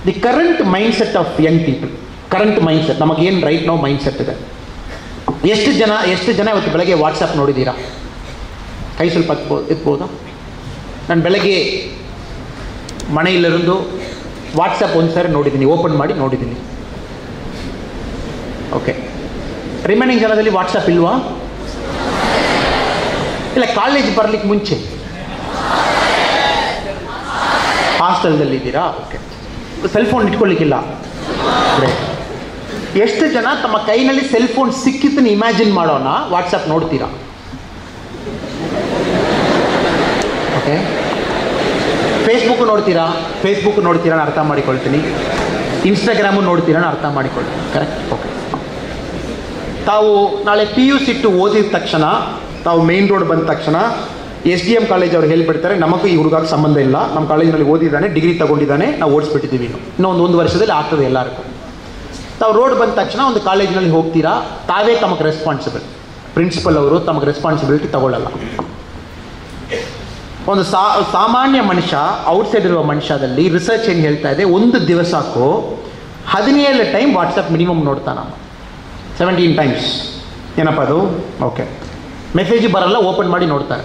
The current mindset of young people current mindset ನಮಗೇನು right no mindset ಇದೆ ಎಷ್ಟು ಜನ ಎಷ್ಟು ಜನ ಇವತ್ತು ಬೆಳಗ್ಗೆ ವಾಟ್ಸಪ್ ನೋಡಿದ್ದೀರಾ ಕೈ ಸ್ವಲ್ಪ ಎತ್ಬೋದು ಎತ್ಬೋದಾ ನಾನು ಬೆಳಗ್ಗೆ ಮನೆಯಲ್ಲಿருந்து ವಾಟ್ಸಪ್ ಒಂದು ಸಾರಿ ನೋಡಿದ್ದೀನಿ ಓಪನ್ ಮಾಡಿ ನೋಡಿದ್ದೀನಿ ಓಕೆ ರಿಮೈನಿಂಗ್ ಜನದಲ್ಲಿ ವಾಟ್ಸಪ್ ಇಲ್ವಾ ಇಲ್ಲ ಕಾಲೇಜ್ ಬರಲಿಕ್ಕೆ ಮುಂಚೆ ಹಾಸ್ಟೆಲ್ದಲ್ಲಿ ಇದ್ದೀರಾ ಓಕೆ ಸೆಲ್ ಫೋನ್ ಇಟ್ಕೊಳ್ಳಿಕ್ಕಿಲ್ಲ Great. ಎಷ್ಟು ಜನ ತಮ್ಮ ಕೈನಲ್ಲಿ ಸೆಲ್ ಫೋನ್ ಸಿಕ್ಕಿದ್ದನ್ನು ಇಮ್ಯಾಜಿನ್ ಮಾಡೋಣ ವಾಟ್ಸಪ್ ನೋಡ್ತೀರಾ ಓಕೆ ಫೇಸ್ಬುಕ್ ನೋಡ್ತೀರಾ ಫೇಸ್ಬುಕ್ ನೋಡ್ತೀರಾ ನಾನು ಅರ್ಥ ಮಾಡಿಕೊಳ್ತೀನಿ ಇನ್ಸ್ಟಾಗ್ರಾಮು ನೋಡ್ತೀರಾ ನಾನು ಅರ್ಥ ಮಾಡಿಕೊಳ್ತೀನಿ ಕರೆಕ್ಟ್ ಓಕೆ ತಾವು ನಾಳೆ ಪಿ ಯು ಸಿಟ್ಟು ಓದಿದ ತಕ್ಷಣ ತಾವು ಮೇನ್ ರೋಡ್ ಬಂದ ತಕ್ಷಣ ಎಸ್ ಡಿ ಎಮ್ ಕಾಲೇಜ್ ಅವ್ರು ಹೇಳ್ಬಿಡ್ತಾರೆ ನಮಗೂ ಈ ಹುಡುಗ ಸಂಬಂಧ ಇಲ್ಲ ನಮ್ಮ ಕಾಲೇಜಿನಲ್ಲಿ ಓದಿದ್ದಾನೆ ಡಿಗ್ರಿ ತಗೊಂಡಿದ್ದಾನೆ ನಾವು ಓಡಿಸ್ಬಿಟ್ಟಿದ್ದೀವಿ ಇನ್ನು ಇನ್ನೊಂದು ಒಂದು ವರ್ಷದಲ್ಲಿ ಆಗ್ತದೆ ಎಲ್ಲರಿಗೂ ತಾವು ರೋಡ್ ಬಂದ ತಕ್ಷಣ ಒಂದು ಕಾಲೇಜಿನಲ್ಲಿ ಹೋಗ್ತೀರಾ ತಾವೇ ತಮಗೆ ರೆಸ್ಪಾನ್ಸಿಬಲ್ ಪ್ರಿನ್ಸಿಪಲ್ ಅವರು ತಮಗೆ ರೆಸ್ಪಾನ್ಸಿಬಿಲಿಟಿ ತಗೊಳ್ಳಲ್ಲ ಒಂದು ಸಾ ಸಾಮಾನ್ಯ ಮನುಷ್ಯ ಔಟ್ಸೈಡ್ ಇರುವ ಮನುಷ್ಯದಲ್ಲಿ ರಿಸರ್ಚ್ ಏನು ಹೇಳ್ತಾ ಇದೆ ಒಂದು ದಿವಸಕ್ಕೂ ಹದಿನೇಳು ಟೈಮ್ ವಾಟ್ಸಪ್ ಮಿನಿಮಮ್ ನೋಡ್ತಾನ ಸೆವೆಂಟೀನ್ ಟೈಮ್ಸ್ ಏನಪ್ಪ ಅದು ಓಕೆ ಮೆಸೇಜ್ ಬರಲ್ಲ ಓಪನ್ ಮಾಡಿ ನೋಡ್ತಾರೆ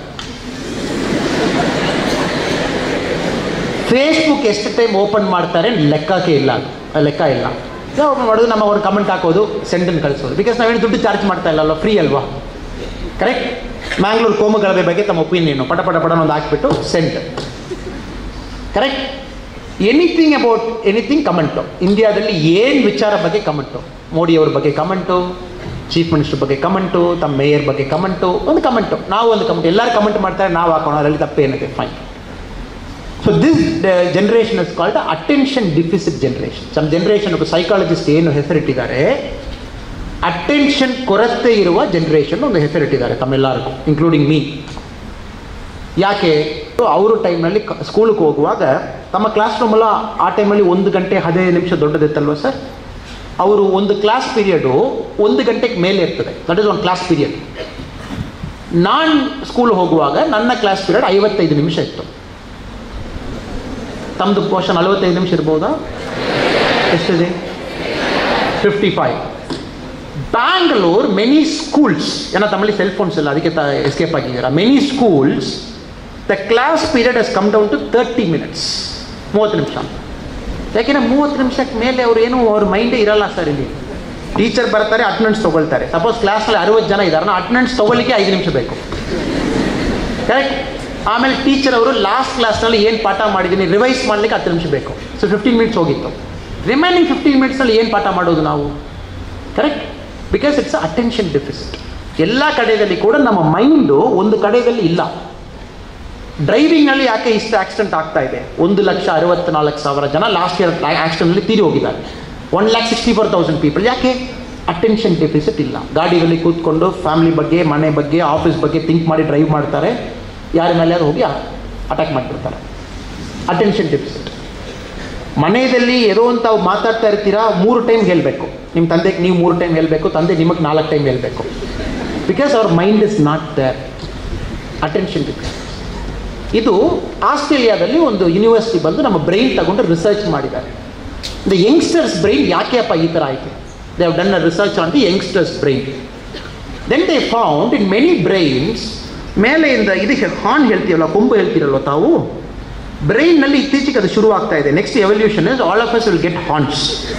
ಫೇಸ್ಬುಕ್ ಎಷ್ಟು ಟೈಮ್ ಓಪನ್ ಮಾಡ್ತಾರೆ ಲೆಕ್ಕಕ್ಕೆ ಇಲ್ಲ ಅದು ಆ ಲೆಕ್ಕ ಇಲ್ಲ ಓಪನ್ ಮಾಡೋದು ನಮ್ಮ ಅವ್ರು ಕಮೆಂಟ್ ಹಾಕೋದು ಸೆಂಡನ್ನು ಕಳಿಸೋದು ಬಿಕಾಸ್ ನಾವೇನು ದುಡ್ಡು ಚಾರ್ಜ್ ಮಾಡ್ತಾ ಇಲ್ಲಲ್ಲ ಫ್ರೀ ಅಲ್ವಾ ಕರೆಕ್ಟ್ ಮ್ಯಾಂಗ್ಳೂರು ಕೋಮುಗಲಭೆ ಬಗ್ಗೆ ತಮ್ಮ ಒಪಿನಿಯನ್ ಪಟ ಪಟ ಪಟ ಒಂದು ಹಾಕ್ಬಿಟ್ಟು send correct anything about anything comment ಇಂಡಿಯಾದಲ್ಲಿ ಏನು ವಿಚಾರ ಬಗ್ಗೆ ಕಮೆಂಟು ಮೋದಿಯವ್ರ ಬಗ್ಗೆ ಕಮೆಂಟು ಚೀಫ್ ಮಿನಿಸ್ಟರ್ ಬಗ್ಗೆ ಕಮೆಂಟು ತಮ್ಮ ಮೇಯರ್ ಬಗ್ಗೆ ಕಮೆಂಟು ಒಂದು ಕಮೆಂಟು ನಾವು ಒಂದು ಕಮೆಂಟ್ ಎಲ್ಲರೂ ಕಮೆಂಟ್ ಮಾಡ್ತಾರೆ ನಾವು ಹಾಕೋಣ ಅದರಲ್ಲಿ ತಪ್ಪೇನಿದೆ fine so this generation is called attention deficit generation some generation psychologist ಏನು ಹೆಸರಿಟ್ಟಿದ್ದಾರೆ ಅಟೆನ್ಷನ್ ಕೊರತೆ ಇರುವ ಜನರೇಷನ್ ಒಂದು ಹೆಸರಿಟ್ಟಿದ್ದಾರೆ ತಮ್ಮೆಲ್ಲರಿಗೂ ಇನ್ಕ್ಲೂಡಿಂಗ್ ಮೀ ಯಾಕೆ ಅವರು ಟೈಮ್ನಲ್ಲಿ ಸ್ಕೂಲಿಗೆ ಹೋಗುವಾಗ ತಮ್ಮ ಕ್ಲಾಸ್ ರೂಮೆಲ್ಲ ಆ ಟೈಮಲ್ಲಿ ಒಂದು ಗಂಟೆ ಹದಿನೈದು ನಿಮಿಷ ದೊಡ್ಡದಿತ್ತಲ್ವ ಸರ್ ಅವರು ಒಂದು ಕ್ಲಾಸ್ ಪೀರಿಯಡು ಒಂದು ಗಂಟೆಗೆ ಮೇಲೆ ಇರ್ತದೆ ದಟ್ ಇಸ್ ಒಂದು ಕ್ಲಾಸ್ ಪೀರಿಯಡ್ ನಾನು ಸ್ಕೂಲ್ ಹೋಗುವಾಗ ನನ್ನ ಕ್ಲಾಸ್ ಪೀರಿಯಡ್ ಐವತ್ತೈದು ನಿಮಿಷ ಇತ್ತು ತಮ್ಮದು ಬಹುಶಃ ನಲವತ್ತೈದು ನಿಮಿಷ ಇರ್ಬೋದಾ ಎಷ್ಟಿದೆ fifty five Bangalore many schools ಏನೋ ತಮ್ಮಲ್ಲಿ ಸೆಲ್ ಫೋನ್ಸ್ ಇಲ್ಲ ಅದಕ್ಕೆ ಎಸ್ಕೇಪ್ ಆಗಿದ್ದೀರಾ many schools the class period has come down to thirty minutes ಮೂವತ್ತು ನಿಮಿಷ ಯಾಕೆಂದರೆ ಮೂವತ್ತು ನಿಮಿಷಕ್ಕೆ ಮೇಲೆ ಅವ್ರು ಏನು ಅವ್ರ ಮೈಂಡೇ ಇರಲ್ಲ ಸರ್ ಇಲ್ಲಿ ಟೀಚರ್ ಬರ್ತಾರೆ ಅಟೆಂಡೆನ್ಸ್ ತೊಗೊಳ್ತಾರೆ ಸಪೋಸ್ ಕ್ಲಾಸ್ನಲ್ಲಿ ಅರವತ್ತು ಜನ ಇದ್ದಾರೆ ಅಟೆಂಡೆನ್ಸ್ ತೊಗೊಳ್ಳಿಕ್ಕೆ ಐದು ನಿಮಿಷ ಬೇಕು ಕರೆಕ್ಟ್ ಆಮೇಲೆ ಟೀಚರ್ ಅವರು ಲಾಸ್ಟ್ ಕ್ಲಾಸ್ನಲ್ಲಿ ಏನು ಪಾಠ ಮಾಡಿದ್ದೀನಿ ರಿವೈಸ್ ಮಾಡಲಿಕ್ಕೆ ಹತ್ತು ನಿಮಿಷ ಬೇಕು ಸೊ ಫಿಫ್ಟೀನ್ ಮಿನಿಟ್ಸ್ ಹೋಗಿತ್ತು ರಿಮೈನಿಂಗ್ ಫಿಫ್ಟೀನ್ ಮಿನಿಟ್ಸಲ್ಲಿ ಏನು ಪಾಠ ಮಾಡೋದು ನಾವು correct because it's attention deficit ಎಲ್ಲ ಕಡೆಯಲ್ಲಿ ಕೂಡ ನಮ್ಮ ಮೈಂಡು ಒಂದು ಕಡೆಯಲ್ಲಿ ಇಲ್ಲ ಡ್ರೈವಿಂಗ್ನಲ್ಲಿ ಯಾಕೆ ಇಷ್ಟು ಆಕ್ಸಿಡೆಂಟ್ ಆಗ್ತಾ ಇದೆ ಒಂದು ಲಕ್ಷ ಅರವತ್ತ್ನಾಲ್ಕು ಸಾವಿರ ಜನ ಲಾಸ್ಟ್ ಇಯರ್ ಆಕ್ಸಿಡೆಂಟ್ನಲ್ಲಿ ತೀರಿ ಹೋಗಿದ್ದಾರೆ one lakh sixty four thousand people ಯಾಕೆ ಅಟೆನ್ಷನ್ ಡೆಫಿಸಿಟ್ ಇಲ್ಲ ಗಾಡಿಯಲ್ಲಿ ಕೂತ್ಕೊಂಡು ಫ್ಯಾಮಿಲಿ ಬಗ್ಗೆ ಮನೆ ಬಗ್ಗೆ ಆಫೀಸ್ ಬಗ್ಗೆ ಥಿಂಕ್ ಮಾಡಿ ಡ್ರೈವ್ ಮಾಡ್ತಾರೆ ಯಾರ ಮೇಲೆ ಹೋಗಿ ಅಟ್ಯಾಕ್ ಮಾಡಿಬಿಡ್ತಾರೆ ಅಟೆನ್ಷನ್ ಡೆಫಿಸಿಟ್ ಮನೆಯಲ್ಲಿ ಏನೋ ಅಂತ ಮಾತಾಡ್ತಾ ಇರ್ತೀರಾ ಮೂರು ಟೈಮ್ ಹೇಳಬೇಕು ನಿಮ್ಮ ತಂದೆಗೆ ನೀವು ಮೂರು ಟೈಮ್ ಹೇಳಬೇಕು ತಂದೆ ನಿಮಗೆ ನಾಲ್ಕು ಟೈಮ್ ಹೇಳಬೇಕು because our mind is not there attention deficit ಇದು ಆಸ್ಟ್ರೇಲಿಯಾದಲ್ಲಿ ಒಂದು ಯೂನಿವರ್ಸಿಟಿ ಬಂದು ನಮ್ಮ ಬ್ರೈನ್ ತಗೊಂಡು ರಿಸರ್ಚ್ ಮಾಡಿದ್ದಾರೆ ದ ಯಂಗ್ಸ್ಟರ್ಸ್ ಬ್ರೈನ್ ಯಾಕೆ ಅಪ್ಪ ಈ ಥರ ಆಯಿತು they have done a research on the youngsters brain then they found in many brains ಮೇಲೆಯಿಂದ ಇದಕ್ಕೆ ಹಾನ್ ಹೇಳ್ತೀವಲ್ಲ ಕೊಂಬು ಹೇಳ್ತೀರಲ್ವ ತಾವು ಬ್ರೈನ್ನಲ್ಲಿ ಇತ್ತೀಚೆಗೆ ಅದು ಶುರು ಆಗ್ತಾ ಇದೆ next evolution is all of us will get horns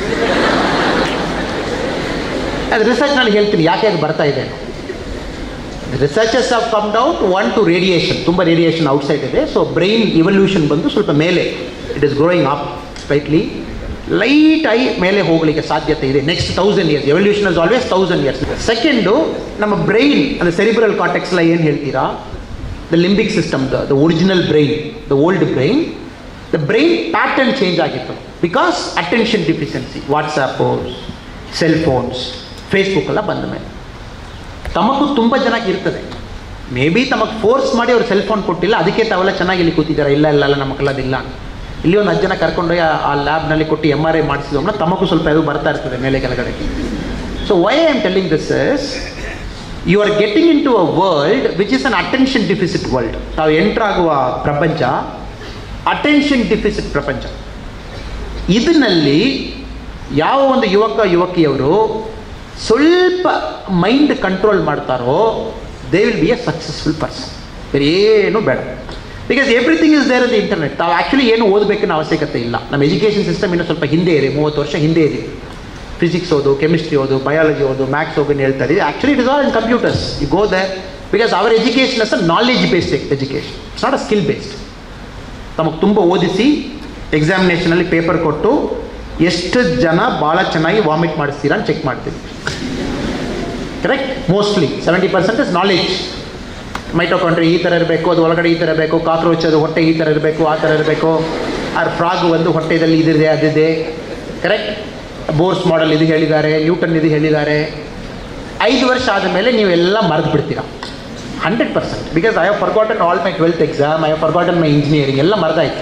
ಅದು ರಿಸರ್ಚ್ನಲ್ಲಿ ಹೇಳ್ತೀನಿ ಯಾಕೆ ಅದು ಬರ್ತಾ ಇದೆ researchers have come out one two radiation ತುಂಬ ರೇಡಿಯೇಷನ್ ಔಟ್ಸೈಡ್ ಇದೆ ಸೊ ಬ್ರೈನ್ ಇವಲ್ಯೂಷನ್ ಬಂದು ಸ್ವಲ್ಪ ಮೇಲೆ it is growing up slightly light ಆಗಿ ಮೇಲೆ ಹೋಗಲಿಕ್ಕೆ ಸಾಧ್ಯತೆ ಇದೆ next thousand years evolution is always thousand years second ನಮ್ಮ ಬ್ರೈನ್ ಅಂದರೆ ಸೆರಿಬ್ರಲ್ ಕಾಟೆಕ್ಸ್ ಎಲ್ಲ ಏನು ಹೇಳ್ತೀರಾ the limbic system the the original brain the old brain the brain pattern change ಆಗಿತ್ತು because attention deficiency WhatsApp cell phones Facebook ಎಲ್ಲ ಬಂದ ಮೇಲೆ ತಮಗೂ ತುಂಬ ಜನಕ್ಕೆ ಇರ್ತದೆ ಮೇ ಬಿ ತಮಗೆ ಫೋರ್ಸ್ ಮಾಡಿ ಅವ್ರು ಸೆಲ್ ಫೋನ್ ಕೊಟ್ಟಿಲ್ಲ ಅದಕ್ಕೆ ತಾವೆಲ್ಲ ಚೆನ್ನಾಗಿ ಇಲ್ಲಿ ಕೂತಿದ್ದಾರೆ ಇಲ್ಲ ಇಲ್ಲ ಇಲ್ಲ ನಮಗೆಲ್ಲ ಅದಿಲ್ಲ ಇಲ್ಲಿ ಒಂದು ಹತ್ತು ಜನ ಕರ್ಕೊಂಡೋಗಿ ಆ- ಆ ಲ್ಯಾಬ್ನಲ್ಲಿ ಕೊಟ್ಟು ಎಮ್ ಆರ್ ಐ ಮಾಡಿಸಿದವನ್ನ ತಮಗೂ ಸ್ವಲ್ಪ ಅದು ಬರ್ತಾ ಇರ್ತದೆ ಮೇಲೆ ಕೆಳಗಡೆ so why I am telling this is you are getting into a world which is an attention deficit world ತಾವು ಎಂಟ್ರ್ ಆಗುವ ಪ್ರಪಂಚ ಅಟೆನ್ಷನ್ ಡಿಫಿಸಿಟ್ ಪ್ರಪಂಚ ಇದರಲ್ಲಿ ಯಾವ ಒಂದು ಯುವಕ ಯುವಕಿಯವರು ಸ್ವಲ್ಪ ಮೈಂಡ್ ಕಂಟ್ರೋಲ್ ಮಾಡ್ತಾರೋ they will be a successful person ಬೇರೆ ಏನು ಬೇಡ because everything is there the internet ತಾವು ಆ್ಯಕ್ಚುಲಿ ಏನು ಓದಬೇಕನ್ನ ಅವಶ್ಯಕತೆ ಇಲ್ಲ ನಮ್ಮ ಎಜುಕೇಷನ್ ಸಿಸ್ಟಮ್ ಇನ್ನೂ ಸ್ವಲ್ಪ ಹಿಂದೆ ಇದೆ ಮೂವತ್ತು ವರ್ಷ ಹಿಂದೆ ಇದೆ ಫಿಸಿಕ್ಸ್ ಓದು ಕೆಮಿಸ್ಟ್ರಿ ಓದು ಬಯಾಲಜಿ ಓದು ಮ್ಯಾಥ್ಸ್ ಓದು ಹೇಳ್ತಾ ಇದ್ದೀವಿ actually it is all in computers you go the because our education is a knowledge based education it's not a skill based ತಮಗೆ ತುಂಬ ಓದಿಸಿ ಎಕ್ಸಾಮಿನೇಷನಲ್ಲಿ ಪೇಪರ್ ಕೊಟ್ಟು ಎಷ್ಟು ಜನ ಭಾಳ ಚೆನ್ನಾಗಿ ವಾಮಿಟ್ ಮಾಡಿಸ್ತೀರಾ ಅಂತ ಚೆಕ್ ಮಾಡ್ತೀವಿ correct mostly seventy percent is knowledge mitochondria ಈ ಥರ ಇರಬೇಕು ಅದು ಒಳಗಡೆ ಈ ಥರ ಇರಬೇಕು ಕಾಕ್ರೋಚ್ ಅದು ಹೊಟ್ಟೆ ಈ ಥರ ಇರಬೇಕು ಆ ಥರ ಇರಬೇಕು ಆರ್ ಫ್ರಾಗ್ ಒಂದು ಹೊಟ್ಟೆದಲ್ಲಿ ಇದಿದೆ ಅದಿದೆ ಕರೆಕ್ಟ್ ಬೋರ್ಸ್ ಮಾಡೆಲ್ ಇದು ಹೇಳಿದ್ದಾರೆ ನ್ಯೂಟನ್ ಇದು ಹೇಳಿದ್ದಾರೆ ಐದು ವರ್ಷ ಆದಮೇಲೆ ನೀವೆಲ್ಲ ಮರೆತು ಬಿಡ್ತೀರಾ hundred percent because I have forgotten all my twelfth exam I have forgotten my engineering ಎಲ್ಲ ಮರೆದಾಯ್ತು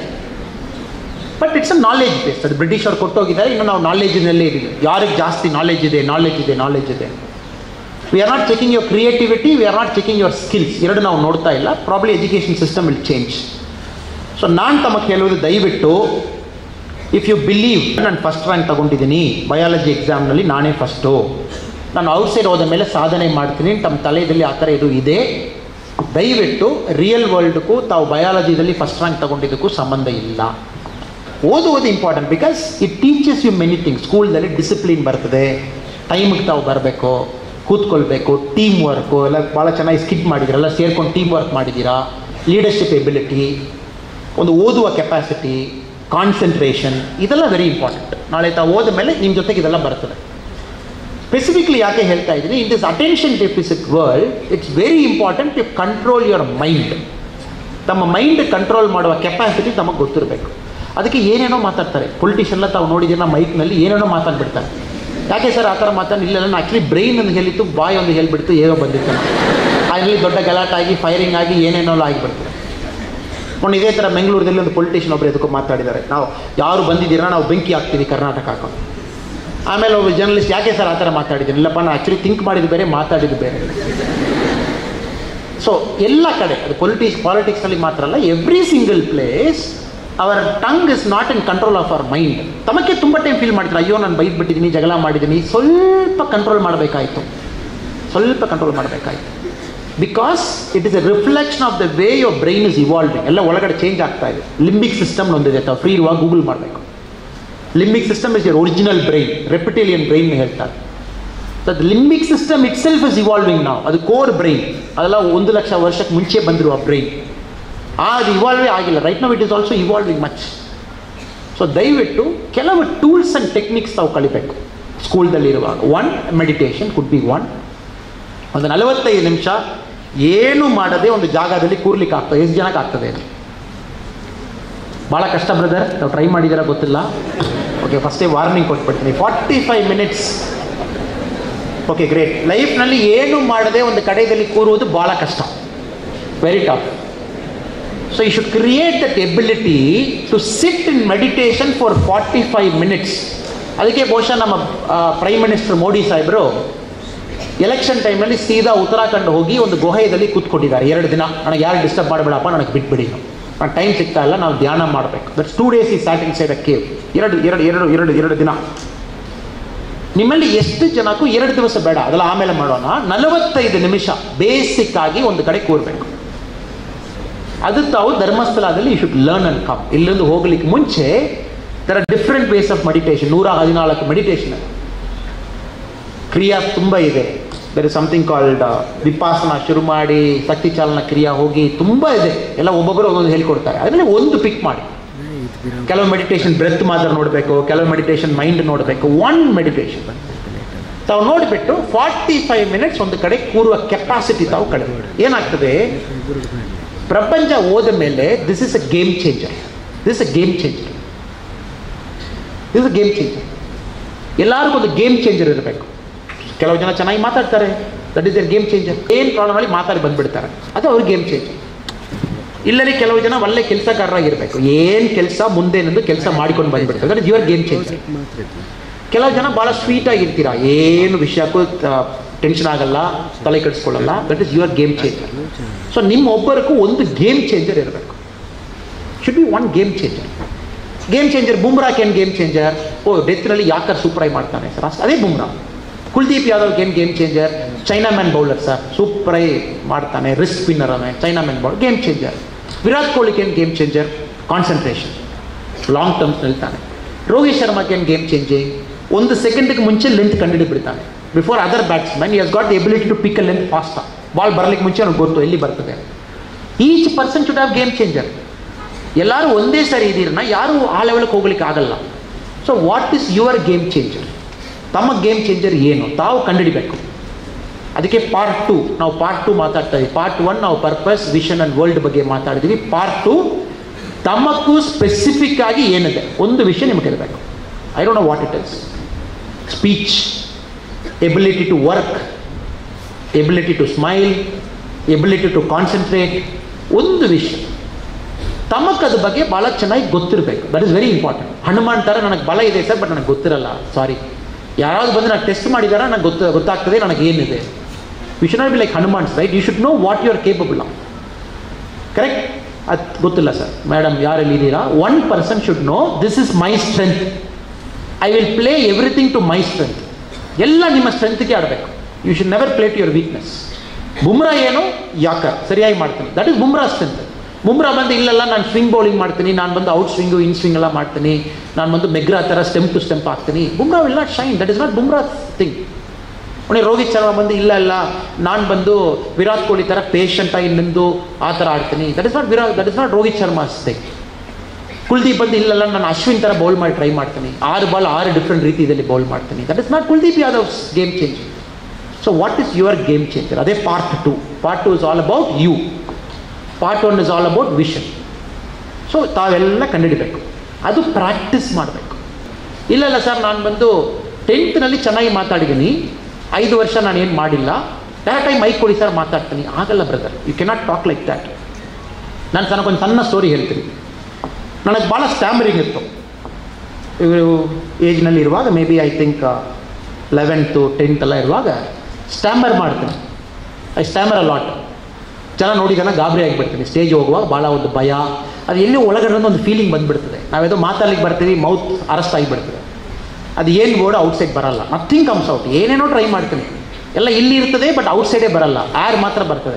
but it's a knowledge based ಅದು ಬ್ರಿಟಿಷ್ ಅವ್ರು ಕೊಟ್ಟೋಗಿದ್ದಾರೆ ಇನ್ನು ನಾವು ನಾಲೆಜಿನಲ್ಲೇ ಇದ್ದೀವಿ ಯಾರಿಗೆ ಜಾಸ್ತಿ ನಾಲೆಜ್ ಇದೆ ನಾಲೆಜ್ ಇದೆ ನಾಲೆಜ್ ಇದೆ we are not checking your creativity we are not checking your skills ಎರಡು ನಾವು ನೋಡ್ತಾ ಇಲ್ಲ probably education system will change so ನಾನು ತಮಗೆ ಹೇಳುವುದು ದಯವಿಟ್ಟು ಇಫ್ ಯು ಬಿಲೀವ್ ನಾನು ಫಸ್ಟ್ ರ್ಯಾಂಕ್ ತಗೊಂಡಿದ್ದೀನಿ ಬಯಾಲಜಿ ಎಕ್ಸಾಮ್ನಲ್ಲಿ ನಾನೇ ಫಸ್ಟು ನಾನು ಔಟ್ಸೈಡ್ ಹೋದ ಮೇಲೆ ಸಾಧನೆ ಮಾಡ್ತೀನಿ ತಮ್ಮ ತಲೆಯಲ್ಲಿ ಆ ಥರ ಇದು ಇದೆ ದಯವಿಟ್ಟು ರಿಯಲ್ ವರ್ಲ್ಡ್ಗೂ ತಾವು ಬಯಾಲಜಿದಲ್ಲಿ ಫಸ್ಟ್ ರ್ಯಾಂಕ್ ತಗೊಂಡಿದ್ದಕ್ಕೂ ಸಂಬಂಧ ಇಲ್ಲ ಓದುವುದು important because it teaches you many things ಸ್ಕೂಲ್ದಲ್ಲಿ ಡಿಸಿಪ್ಲಿನ್ ಬರ್ತದೆ ಟೈಮಿಗೆ ತಾವು ಬರಬೇಕು ಕೂತ್ಕೊಳ್ಬೇಕು ಟೀಮ್ ವರ್ಕು ಎಲ್ಲ ಭಾಳ ಚೆನ್ನಾಗಿ ಸ್ಕಿಟ್ ಮಾಡಿದ್ದೀರಲ್ಲ ಸೇರ್ಕೊಂಡು ಟೀಮ್ ವರ್ಕ್ ಮಾಡಿದ್ದೀರಾ ಲೀಡರ್ಶಿಪ್ ಎಬಿಲಿಟಿ ಒಂದು ಓದುವ ಕೆಪಾಸಿಟಿ ಕಾನ್ಸಂಟ್ರೇಷನ್ ಇದೆಲ್ಲ ವೆರಿ ಇಂಪಾರ್ಟೆಂಟ್ ನಾಳೆ ತಾವು ಓದ ಮೇಲೆ ನಿಮ್ಮ ಜೊತೆಗೆ ಇದೆಲ್ಲ ಬರ್ತದೆ ಸ್ಪೆಸಿಫಿಕ್ಲಿ ಯಾಕೆ ಹೇಳ್ತಾ ಇದ್ದೀನಿ in this attention deficit world it's very important to control your mind ತಮ್ಮ ಮೈಂಡ್ ಕಂಟ್ರೋಲ್ ಮಾಡುವ ಕೆಪಾಸಿಟಿ ತಮಗೆ ಗೊತ್ತಿರಬೇಕು ಅದಕ್ಕೆ ಏನೇನೋ ಮಾತಾಡ್ತಾರೆ ಪೊಲಿಟಿಷಿಯನ್ಲ ತಾವು ನೋಡಿದ್ದೀರ ಮೈಕ್ನಲ್ಲಿ ಏನೇನೋ ಮಾತಾಡ್ಬಿಡ್ತಾರೆ ಯಾಕೆ ಸರ್ ಆ ಥರ ಮಾತಾಡಿ ಇಲ್ಲ ನಾನು ಆ್ಯಕ್ಚುಲಿ ಬ್ರೈನ್ ಒಂದು ಹೇಳಿತ್ತು ಬಾಯ್ ಒಂದು ಹೇಳಿಬಿಡ್ತು ಏನೋ ಬಂದಿತ್ತು ಅದರಲ್ಲಿ ದೊಡ್ಡ ಗಲಾಟಾಗಿ ಫೈರಿಂಗ್ ಆಗಿ ಏನೇನೋ ಆಗಿಬಿಡ್ತಾರೆ ಮೊನ್ನೆ ಇದೇ ಥರ ಬೆಂಗಳೂರಲ್ಲಿ ಒಂದು ಪೊಲಿಟಿಷಿಯನ್ ಒಬ್ಬರು ಎದಕ್ಕೂ ಮಾತಾಡಿದ್ದಾರೆ ನಾವು ಯಾರು ಬಂದಿದ್ದೀರಾ ನಾವು ಬೆಂಕಿ ಹಾಕ್ತೀವಿ ಕರ್ನಾಟಕ ಹಾಕೊಂಡು ಆಮೇಲೆ ಒಬ್ಬ ಜರ್ನಲಿಸ್ಟ್ ಯಾಕೆ ಸರ್ ಆ ಥರ ಮಾತಾಡಿದ್ದೀನಿ ಇಲ್ಲಪ್ಪ ನಾನು ಆ್ಯಕ್ಚುಲಿ ಥಿಂಕ್ ಮಾಡಿದ್ದು ಬೇರೆ ಮಾತಾಡಿದ್ದು ಬೇರೆ ಸೊ ಎಲ್ಲ ಕಡೆ ಅದು ಪೊಲಿಟಿಕ್ಸ್ ಪಾಲಿಟಿಕ್ಸ್ನಲ್ಲಿ ಮಾತ್ರ ಅಲ್ಲ every single place our tongue is not in control of our mind ತಮಗೆ ತುಂಬ ಟೈಮ್ ಫೀಲ್ ಮಾಡ್ತಾರೆ ಅಯ್ಯೋ ನಾನು ಬೈದು ಬಿಟ್ಟಿದ್ದೀನಿ ಜಗಳ ಮಾಡಿದ್ದೀನಿ ಸ್ವಲ್ಪ ಕಂಟ್ರೋಲ್ ಮಾಡಬೇಕಾಯಿತು ಸ್ವಲ್ಪ ಕಂಟ್ರೋಲ್ ಮಾಡಬೇಕಾಯಿತು because it is a reflection of the way your brain is evolving ಎಲ್ಲ ಒಳಗಡೆ ಚೇಂಜ್ ಆಗ್ತಾ ಇದೆ ಲಿಂಬಿಕ್ ಸಿಸ್ಟಮ್ ಒಂದಿದೆ ತಾವು ಫ್ರೀ ಇರುವಾಗ ಗೂಗಲ್ ಮಾಡಬೇಕು limbic system is your original brain reptilian brain ಹೇಳ್ತಾರೆ that limbic system itself is evolving ನಾವು ಅದು ಕೋರ್ ಬ್ರೈನ್ ಅದೆಲ್ಲ ಒಂದು ಲಕ್ಷ ವರ್ಷಕ್ಕೆ ಮುಂಚೆ ಬಂದಿರುವ ಬ್ರೈನ್ ಆ ಅದು ಇವಾಲ್ವೇ ಆಗಿಲ್ಲ ರೈಟ್ ನಾವು it is also evolving much so ದಯವಿಟ್ಟು ಕೆಲವು ಟೂಲ್ಸ್ ಆ್ಯಂಡ್ ಟೆಕ್ನಿಕ್ಸ್ ತಾವು ಕಲಿಬೇಕು ಸ್ಕೂಲ್ದಲ್ಲಿರುವಾಗ one meditation could be one ಒಂದು ನಲವತ್ತೈದು ನಿಮಿಷ ಏನು ಮಾಡದೆ ಒಂದು ಜಾಗದಲ್ಲಿ ಕೂರ್ಲಿಕ್ಕೆ ಆಗ್ತದೆ ಎಷ್ಟು ಜನಕ್ಕೆ ಆಗ್ತದೆ ಅದು ಭಾಳ ಕಷ್ಟ ಬ್ರದರ್ ನಾವು ಟ್ರೈ ಮಾಡಿದ್ದೀರಾ ಗೊತ್ತಿಲ್ಲ ಓಕೆ ಫಸ್ಟೇ ವಾರ್ನಿಂಗ್ ಕೊಟ್ಬಿಡ್ತೀನಿ forty five minutes okay great ಲೈಫ್ನಲ್ಲಿ ಏನು ಮಾಡದೆ ಒಂದು ಕಡೆಯಲ್ಲಿ ಕೂರುವುದು ಭಾಳ ಕಷ್ಟ very tough so you should create that ability to sit in meditation for forty five minutes ಅದಕ್ಕೆ ಬಹುಶಃ ನಮ್ಮ ಪ್ರೈಮ್ ಮಿನಿಸ್ಟರ್ ಮೋದಿ ಸಾಹೇಬರು ಎಲೆಕ್ಷನ್ ಟೈಮಲ್ಲಿ ಸೀದಾ ಉತ್ತರಾಖಂಡ್ ಹೋಗಿ ಒಂದು ಗುಹೆಯಲ್ಲಿ ಕೂತ್ಕೊಂಡಿದ್ದಾರೆ ಎರಡು ದಿನ ನನಗೆ ಯಾರು ಡಿಸ್ಟರ್ಬ್ ಮಾಡಬೇಡಪ್ಪ ನನಗೆ ಬಿಟ್ಬಿಡಿ ನಾನು ಟೈಮ್ ಸಿಗ್ತಾ ಇಲ್ಲ ನಾವು ಧ್ಯಾನ ಮಾಡಬೇಕು that's two days he sat inside a cave ಎರಡು ಎರಡು ಎರಡು ಎರಡು ಎರಡು ದಿನ ನಿಮ್ಮಲ್ಲಿ ಎಷ್ಟು ಜನಕ್ಕೂ ಎರಡು ದಿವಸ ಬೇಡ ಅದೆಲ್ಲ ಆಮೇಲೆ ಮಾಡೋಣ ನಲವತ್ತೈದು ನಿಮಿಷ ಬೇಸಿಕ್ ಆಗಿ ಒಂದು ಕಡೆ ಕೂರಬೇಕು ಅದು ತಾವು ಧರ್ಮಸ್ಥಳದಲ್ಲಿ you should learn and come ಇಲ್ಲಿಂದ ಹೋಗ್ಲಿಕ್ಕೆ ಮುಂಚೆ there are different ways of meditation ನೂರ ಹದಿನಾಲ್ಕು ಮೆಡಿಟೇಷನ್ ಕ್ರಿಯಾ ತುಂಬ ಇದೆ ಬೇರೆ ಸಮಥಿಂಗ್ ಕಾಲ್ಡ್ ವಿಪಾಸನ ಶುರು ಮಾಡಿ ಶಕ್ತಿ ಚಾಲನ ಕ್ರಿಯಾ ಹೋಗಿ ತುಂಬ ಇದೆ ಎಲ್ಲ ಒಬ್ಬೊಬ್ಬರು ಒಂದೊಂದು ಹೇಳ್ಕೊಡ್ತಾರೆ ಅದರಲ್ಲಿ ಒಂದು ಪಿಕ್ ಮಾಡಿ ಕೆಲವು ಮೆಡಿಟೇಷನ್ ಬ್ರೆತ್ ಮಾತ್ರ ನೋಡಬೇಕು ಕೆಲವು ಮೆಡಿಟೇಷನ್ ಮೈಂಡ್ ನೋಡಬೇಕು ಒನ್ ಮೆಡಿಟೇಷನ್ ತಾವು ನೋಡಿಬಿಟ್ಟು ಫಾರ್ಟಿ ಫೈವ್ ಮಿನಿಟ್ಸ್ ಒಂದು ಕಡೆ ಕೂರುವ ಕೆಪಾಸಿಟಿ ತಾವು ಕಡಿಮೆ ಏನಾಗ್ತದೆ ಪ್ರಪಂಚ ಹೋದ ಮೇಲೆ this is a game changer this a game changer this a game changer ಎಲ್ಲರಿಗೂ ಒಂದು ಗೇಮ್ ಚೇಂಜರ್ ಇರಬೇಕು ಕೆಲವು ಜನ ಚೆನ್ನಾಗಿ ಮಾತಾಡ್ತಾರೆ that is their game changer ಏನು ಪ್ರಾಬ್ಲಮಲ್ಲಿ ಮಾತಾಡಿ ಬಂದ್ಬಿಡ್ತಾರೆ ಅದು ಅವ್ರ ಗೇಮ್ ಚೇಂಜರ್ ಇಲ್ಲರಿ ಕೆಲವು ಜನ ಒಳ್ಳೆ ಕೆಲಸಗಾರರಾಗಿರ್ಬೇಕು ಏನು ಕೆಲಸ ಮುಂದೇನಂದು ಕೆಲಸ ಮಾಡಿಕೊಂಡು ಬಂದ್ಬಿಡ್ತಾರೆ that is your game changer ಕೆಲವು ಜನ ಭಾಳ ಸ್ವೀಟ್ ಆಗಿರ್ತೀರಾ ಏನು ವಿಷಯಕ್ಕೂ ಟೆನ್ಷನ್ ಆಗಲ್ಲ ತಲೆ ಕೆಡಿಸ್ಕೊಳ್ಳಲ್ಲ that is your game changer so ನಿಮ್ಮ ಒಬ್ಬರಿಗೂ ಒಂದು ಗೇಮ್ ಚೇಂಜರ್ ಇರಬೇಕು should be one game changer game changer Bumrah can game changer ಓ ಡೆತ್ನಲ್ಲಿ ಯಾಕರ್ ಸೂಪರ್ ಆಗಿ ಮಾಡ್ತಾನೆ ಸರ್ ಅದೇ Bumrah Kuldeep Yadav game game changer chinaman bowler sir super ಆಗಿ ಮಾಡ್ತಾನೆ ರಿಸ್ಕ್ ಸ್ಪಿನ್ನರ್ ಅವನೇ chinaman bowler game changer Virat Kohli can game changer concentration long terms ನಿಲ್ತಾನೆ Rohit Sharma can game changing ಒಂದು ಸೆಕೆಂಡ್ಗೆ ಮುಂಚೆ ಲೆಂತ್ ಕಂಡುಹಿಡಿಬಿಡ್ತಾನೆ before other batsman he has got the ability to pick a length fast ball ಬರಲಿಕ್ಕೆ ಮುಂಚೆ ಅವ್ನಿಗೆ ಗೊತ್ತು ಎಲ್ಲಿ ಬರ್ತದೆ each person should have game changer ಎಲ್ಲರೂ ಒಂದೇ ಸರಿ ಇದೀರನ್ನ ಯಾರು ಆ ಲೆವೆಲ್ಗೆ ಹೋಗ್ಲಿಕ್ಕೆ ಆಗಲ್ಲ so what is your game changer ತಮ್ಮ ಗೇಮ್ ಚೇಂಜರ್ ಏನು ತಾವು ಕಂಡುಹಿಡಿಬೇಕು ಅದಕ್ಕೆ ಪಾರ್ಟ್ ಟು ನಾವು ಪಾರ್ಟ್ ಟು ಮಾತಾಡ್ತಾ ಇದ್ದೀವಿ ಪಾರ್ಟ್ ಒನ್ ನಾವು ಪರ್ಪಸ್ ವಿಷನ್ ಅಂಡ್ ವರ್ಲ್ಡ್ ಬಗ್ಗೆ ಮಾತಾಡಿದ್ವಿ ಪಾರ್ಟ್ ಟು ತಮಗೂ ಸ್ಪೆಸಿಫಿಕ್ ಆಗಿ ಏನಿದೆ ಒಂದು ವಿಷಯ ನಿಮಗೆ ಇರಬೇಕು I don't know what it is speech ability to work ability to smile ability to concentrate ಒಂದು ವಿಷಯ ತಮಕ್ಕೆ ಅದ್ರ ಬಗ್ಗೆ ಭಾಳ ಚೆನ್ನಾಗಿ ಗೊತ್ತಿರಬೇಕು that is very important Hanuman ಥರ ನನಗೆ ಬಲ ಇದೆ ಸರ್ ಬಟ್ ನನಗೆ ಗೊತ್ತಿರಲ್ಲ ಸಾರಿ ಯಾರಾದ್ರು ಬಂದು ನಾನು ಟೆಸ್ಟ್ ಮಾಡಿದಾರ ನನಗೆ ಗೊತ್ತು ಗೊತ್ತಾಗ್ತದೆ ನನಗೆ ಏನಿದೆ we should not be like Hanumans right you should know what you are capable of correct ಅದು ಗೊತ್ತಿಲ್ಲ ಸರ್ ಮೇಡಮ್ ಯಾರಲ್ಲಿ ಇದ್ದೀರಾ one person should know this is my strength I will play everything to my strength ಎಲ್ಲ ನಿಮ್ಮ ಸ್ಟ್ರೆಂತ್ಗೆ ಆಡಬೇಕು you should never play to your weakness Bumrah ಏನು yorker ಸರಿಯಾಗಿ ಮಾಡ್ತೀನಿ that is Bumrah strength Bumrah ಬಂದು ಇಲ್ಲೆಲ್ಲ ನಾನು ಸ್ವಿಂಗ್ ಬೌಲಿಂಗ್ ಮಾಡ್ತೀನಿ ನಾನು ಬಂದು ಔಟ್ ಸ್ವಿಂಗು ಇನ್ ಸ್ವಿಂಗ್ ಎಲ್ಲ ಮಾಡ್ತೀನಿ ನಾನು ಬಂದು ಮೆಗ್ರಾ ಥರ ಸ್ಟೆಂಪ್ ಟು ಸ್ಟೆಂಪ್ ಹಾಕ್ತೀನಿ Bumrah will not shine that is not Bumrah thing ಅವನೇ ರೋಹಿತ್ ಶರ್ಮಾ ಬಂದು ಇಲ್ಲ ಇಲ್ಲ ನಾನು ಬಂದು ವಿರಾಟ್ ಕೊಹ್ಲಿ ಥರ ಪೇಷಂಟಾಗಿ ನಿಂದು ಆ ಥರ ಆಡ್ತೀನಿ that is not Virat that is not Rohit Sharma thing Kuldeep ಬಂದು ಇಲ್ಲೆಲ್ಲ ನಾನು ಅಶ್ವಿನ್ ಥರ ಬೌಲ್ ಮಾಡಿ ಟ್ರೈ ಮಾಡ್ತೀನಿ ಆರು ಬಾಲ್ ಆರು ಡಿಫ್ರೆಂಟ್ ರೀತಿಯಲ್ಲಿ ಬೌಲ್ ಮಾಡ್ತೀನಿ that is not Kuldeep Yadav game changing so what is your game changer ಅದೇ part two part two is all about you part one is all about vision so ತಾವೆಲ್ಲ ಕಂಡುಹಿಡಿಬೇಕು ಅದು ಪ್ರಾಕ್ಟೀಸ್ ಮಾಡಬೇಕು ಇಲ್ಲಲ್ಲ ಸರ್ ನಾನು ಬಂದು ಟೆಂತ್ನಲ್ಲಿ ಚೆನ್ನಾಗಿ ಮಾತಾಡಿದ್ದೀನಿ ಐದು ವರ್ಷ ನಾನು ಏನು ಮಾಡಿಲ್ಲ ಡೈರೆಕ್ಟಾಗಿ ಮೈಕ್ ಕೊಡಿ ಸರ್ ಮಾತಾಡ್ತೀನಿ ಆಗಲ್ಲ brother you cannot talk like that ನಾನು ತನಗೊಂದು ಸಣ್ಣ ಸ್ಟೋರಿ ಹೇಳ್ತೀನಿ ನನಗೆ ಭಾಳ ಸ್ಟ್ಯಾಮರಿಂಗ್ ಇತ್ತು ಇವರು ಏಜ್ನಲ್ಲಿ ಇರುವಾಗ maybe I think eleventh tenth ಎಲ್ಲ ಇರುವಾಗ ಸ್ಟ್ಯಾಮರ್ ಮಾಡ್ತೀನಿ ಐ ಸ್ಟ್ಯಾಮರ್ ಅ ಲಾಟ್ ಜನ ನೋಡಿ ಜನ ಗಾಬರಿ ಆಗಿಬಿಡ್ತೀನಿ ಸ್ಟೇಜ್ ಹೋಗುವಾಗ ಭಾಳ ಒಂದು ಭಯ ಅದು ಎಲ್ಲಿ ಒಳಗಡೆ ಒಂದು ಫೀಲಿಂಗ್ ಬಂದುಬಿಡ್ತದೆ ನಾವೇದೋ ಮಾತಾಡ್ಲಿಕ್ಕೆ ಬರ್ತೀವಿ ಮೌತ್ ಅರೆಸ್ಟ್ ಆಗಿಬಿಡ್ತದೆ ಅದು ಏನು ವರ್ಡ್ ಔಟ್ಸೈಡ್ ಬರಲ್ಲ ನಥಿಂಗ್ ಕಮ್ಸ್ ಔಟ್ ಏನೇನೋ ಟ್ರೈ ಮಾಡ್ತೀನಿ ಎಲ್ಲ ಇಲ್ಲಿ ಇರ್ತದೆ ಬಟ್ ಔಟ್ಸೈಡೇ ಬರಲ್ಲ ಆರ್ ಮಾತ್ರ ಬರ್ತದೆ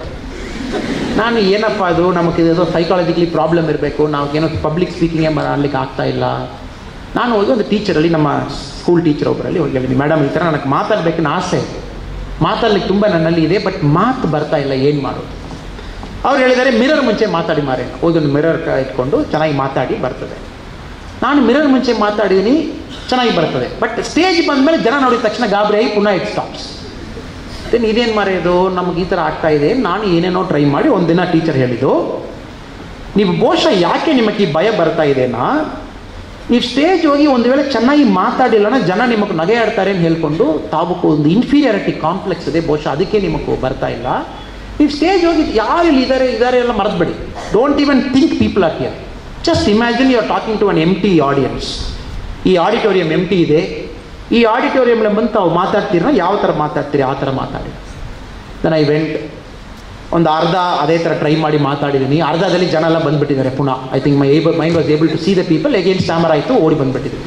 ನಾನು ಏನಪ್ಪ ಅದು ನಮಗೆ ಇದು ಸೈಕಾಲಜಿಕಲಿ ಪ್ರಾಬ್ಲಮ್ ಇರಬೇಕು ನಾವು ಏನೋ ಪಬ್ಲಿಕ್ ಸ್ಪೀಕಿಂಗೇ ಮಾಡಲಿಕ್ಕೆ ಆಗ್ತಾ ಇಲ್ಲ ನಾನು ಹೋಗಿ ಒಂದು ಟೀಚರಲ್ಲಿ ನಮ್ಮ ಸ್ಕೂಲ್ ಟೀಚರ್ ಒಬ್ಬರಲ್ಲಿ ಹೋಗಿ ಹೇಳಿದ್ದೀನಿ ಮೇಡಮ್ ಈ ಥರ ನನಗೆ ಮಾತಾಡಬೇಕನ್ನ ಆಸೆ ಇದೆ ಮಾತಾಡ್ಲಿಕ್ಕೆ ತುಂಬ ನನ್ನಲ್ಲಿ ಇದೆ ಬಟ್ ಮಾತು ಬರ್ತಾ ಇಲ್ಲ ಏನು ಮಾಡೋದು ಅವ್ರು ಹೇಳಿದ್ದಾರೆ ಮಿರರ್ ಮುಂಚೆ ಮಾತಾಡಿ ಮಾರೆ ಹೋಗಿ ಒಂದು ಮಿರರ್ ಇಟ್ಕೊಂಡು ಚೆನ್ನಾಗಿ ಮಾತಾಡಿ ಬರ್ತದೆ ನಾನು ಮಿರರ್ ಮುಂಚೆ ಮಾತಾಡಿದ್ದೀನಿ ಚೆನ್ನಾಗಿ ಬರ್ತದೆ ಬಟ್ ಸ್ಟೇಜ್ ಬಂದಮೇಲೆ ಜನ ನೋಡಿದ ತಕ್ಷಣ ಗಾಬರಿ ಆಗಿ ಪುನಃ ಇಟ್ ಸ್ಟಾಪ್ಸ್ ದೆನ್ ಇದೇನು ಮಾರೇದು ನಮ್ಗೆ ಈ ಥರ ಆಗ್ತಾ ಇದೆ ನಾನು ಏನೇನೋ ಟ್ರೈ ಮಾಡಿ ಒಂದಿನ ಟೀಚರ್ ಹೇಳಿದ್ದು ನೀವು ಬಹುಶಃ ಯಾಕೆ ನಿಮಗೆ ಈ ಭಯ ಬರ್ತಾ ಇದೆನಾ ನೀವು ಸ್ಟೇಜ್ ಹೋಗಿ ಒಂದು ವೇಳೆ ಚೆನ್ನಾಗಿ ಮಾತಾಡಿಲ್ಲನ ಜನ ನಿಮಗೆ ನಗೆ ಆಡ್ತಾರೆ ಅಂತ ಹೇಳ್ಕೊಂಡು ತಾವು ಒಂದು ಇನ್ಫೀರಿಯಾರಿಟಿ ಕಾಂಪ್ಲೆಕ್ಸ್ ಇದೆ ಬಹುಶಃ ಅದಕ್ಕೆ ನಿಮಗೆ ಬರ್ತಾ ಇಲ್ಲ ನೀವು ಸ್ಟೇಜ್ ಹೋಗಿ ಯಾರು ಇಲ್ಲಿ ಇದ್ದಾರೆ ಇದ್ದಾರೆ ಎಲ್ಲ ಮರೆತುಬೇಡಿ don't even think people are here just imagine you are talking to an empty audience ಈ ಆಡಿಟೋರಿಯಂ ಎಮ್ ಟಿ ಇದೆ ಈ ಆಡಿಟೋರಿಯಂನಲ್ಲಿ ಬಂದು ತಾವು ಮಾತಾಡ್ತೀರ ಯಾವ ಥರ ಮಾತಾಡ್ತೀರಿ ಆ ಥರ ಮಾತಾಡಿ ದೆನ್ ಐ ವೆಂಟ್ ಒಂದು ಅರ್ಧ ಅದೇ ಥರ ಟ್ರೈ ಮಾಡಿ ಮಾತಾಡಿದ್ದೀನಿ ಅರ್ಧದಲ್ಲಿ ಜನ ಎಲ್ಲ ಬಂದುಬಿಟ್ಟಿದ್ದಾರೆ ಪುನಃ I think my able mind was able to see the people again stammer ಆಯಿತು ಓಡಿ ಬಂದುಬಿಟ್ಟಿದ್ದೀನಿ